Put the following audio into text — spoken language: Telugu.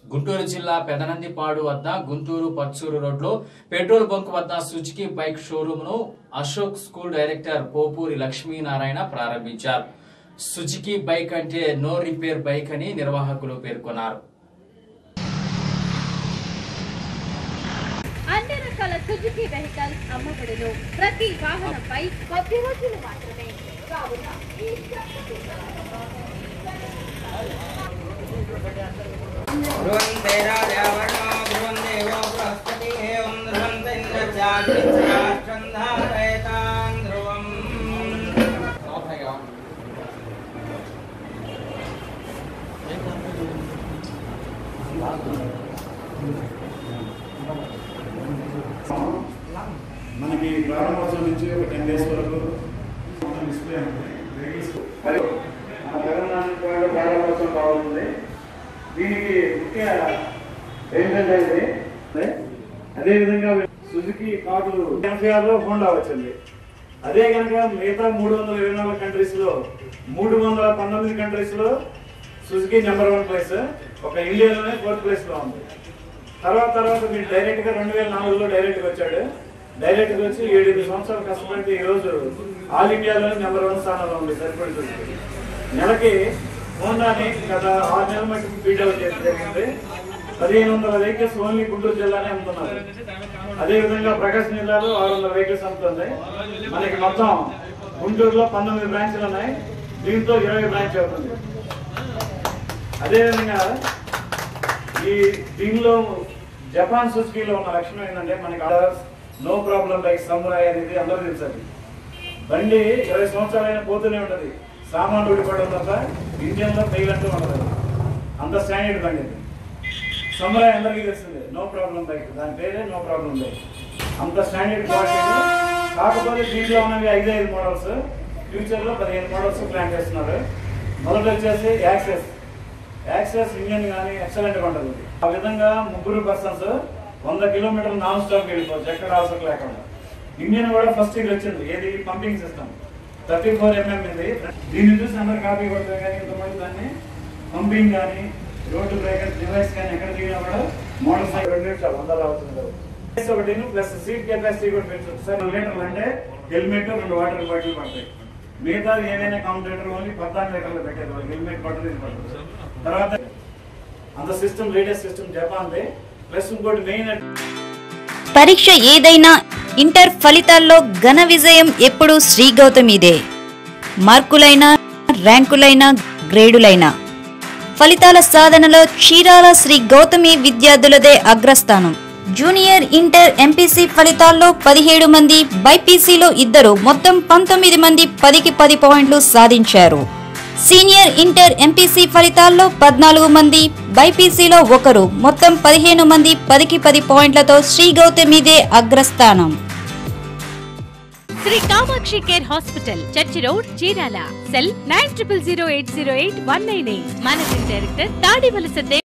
గుంటూరు జిల్లా పెదనందిపాడు వద్ద గుంటూరు పచ్చూరు రోడ్లో పెట్రోల్ బంక్ వద్ద సుజుకి బైక్ షోరూమ్ ను అశోక్ స్కూల్ డైరెక్టర్ పోపూరి లక్ష్మీనారాయణ ప్రారంభించారు సుజుకి బైక్ అంటే నో రిపేర్ బైక్ అని నిర్వాహకులు పేర్కొన్నారు అన్ని రకాల సుజుకి వెహికల్స్ అమ్మబడును ప్రతి వాహనంపై కొద్ది రోజులు మాత్రమే కావున ఈ ధ్రువంతే రాజావర్ణో ధ్రువందేవో బృహస్పతిः ఓం ధ్రువంత ఇంద్రచాగ్నిశ్చాష్టం ధారయతాం ధ్రువం మనకి ప్రారంభోత్సవం నుంచి ఒక టెన్ డేస్ వరకు మొత్తం డిస్ప్లే ఉంటుంది వెహికల్స్ హలో మన తెలంగాణ పాయింట్ ప్రారంభోత్సవం బాగుంది దీనికి ముఖ్య ఏంటంటే ఇది అదేవిధంగా సుజుకి కార్డు ఎనభై ఆరులో హోండా వచ్చింది అదే కనుక మిగతా మూడు వందల ఇరవై నాలుగు కంట్రీస్ లో మూడు వందల పంతొమ్మిది కంట్రీస్ లో సుజుకి నెంబర్ వన్ ప్లేస్ ఒక ఇండియాలోనే ఫోర్త్ ప్లేస్ లో ఉంది తర్వాత తర్వాత మీరు డైరెక్ట్ గా రెండు వేల నాలుగులో డైరెక్ట్ గా వచ్చాడు డైరెక్ట్ గా వచ్చి ఏడు ఎనిమిది సంవత్సరాలు కష్టపడితే ఈ రోజు ఆల్ ఇండియాలో నెంబర్ వన్ స్థానంలో ఉంది సరిపడి సుజుకి నెలకి హోండాని గత ఆరు నెలల మట్టి బీట్ అవుట్ చేయడం జరిగింది పదిహేను వందల వెహికల్స్ ఓన్లీ గుంటూరు జిల్లానే అమ్ముతున్నారు అదే విధంగా ప్రకాశం జిల్లాలో ఆరు వందల వెహికల్స్ అమ్ముతుంది మనకి మొత్తం గుంటూరులో పంతొమ్మిది బ్రాంచ్లు ఉన్నాయి దీంతో ఇరవై బ్రాంచ్ అవుతుంది అదేవిధంగా ఈ దీనిలో జపాన్ సుజుకీలో ఉన్న లక్షణం ఏంటంటే మనకి orders no problem bike Samurai అనేది అందరూ తెలుసండి బండి ఇరవై సంవత్సరాలైనా పోతూనే ఉంటది సామాన్లు ఊడిపడడం తప్ప ఇంజన్ లో ఫెయిల్ అంటూ ఉండదు అంత స్టాండర్డ్ బండి ఇది సమురాయ్ అందరికీ తెలిసిందే నో ప్రాబ్లం బైక్ దాని పేరే నో ప్రాబ్లం బైక్ అంత స్టాండర్డ్ క్వాలిటీ కాకపోతే దీంట్లో ఉన్నవి ఐదు ఐదు మోడల్స్ ఫ్యూచర్ లో పదిహేను మోడల్స్ ప్లాన్ చేస్తున్నారు మొదటి వచ్చేసి యాక్సెస్ యాక్సెస్ ఇంజన్ కానీ ఎక్సలెంట్ గా ఉంటుంది ఆ విధంగా ముగ్గురు పర్సన్స్ వంద కిలోమీటర్లు నాన్ స్టాప్ వెళ్ళిపోవచ్చు ఎక్కడ అవసరం లేకుండా ఇంజన్ కూడా ఫస్ట్ ఇది వచ్చింది ఏది pumping system thirty four mm ఇది దీన్ని చూసి అందరు కాపీ కొడతారు కానీ ఇంతమంది దాన్ని పంపింగ్ కానీ రోడ్డు బ్రేకర్ డివైస్ కానీ ఎక్కడ దిగినా కూడా మోటార్ సైకిల్ రెండు నిమిషాలు వందలు అవుతుంది ఒకటి ప్లస్ సీట్ కెపాసిటీ కూడా పెంచవచ్చు సార్ లీటర్లు అంటే హెల్మెట్ రెండు వాటర్ బాటిల్ పడతాయి మిగతా ఏదైనా కౌంటర్ ఓన్లీ పద్నాలుగు లీటర్లు పెట్టేది వాళ్ళకి హెల్మెట్ పడుతుంది ఇది పడుతుంది తర్వాత అంత system latest system Japan plus ఇంకోటి మెయిన్ పరీక్ష ఏదైనా ఇంటర్ ఫలితాల్లో ఘన విజయం ఎప్పుడూ శ్రీ గౌతమిదే మార్కులైనా ర్యాంకులైనా గ్రేడులైనా ఫలితాల సాధనలో చీరాల శ్రీ గౌతమి విద్యార్థులదే అగ్రస్థానం జూనియర్ ఇంటర్ ఎంపీసీ ఫలితాల్లో పదిహేడు మంది బైపీసీలో ఇద్దరు మొత్తం పంతొమ్మిది మంది పదికి పది పాయింట్లు సాధించారు సీనియర్ ఇంటర్ ఎంపీసీ ఫలితాల్లో పద్నాలుగు మంది బైపీసీలో ఒకరు మొత్తం పదిహేను మంది పదికి పది పాయింట్లతో శ్రీ గౌతమిదే అగ్రస్థానం Shri Kamakshi care hospital church road Chirala cell nine triple zero eight zero eight one nine eight managing director Tadivalasa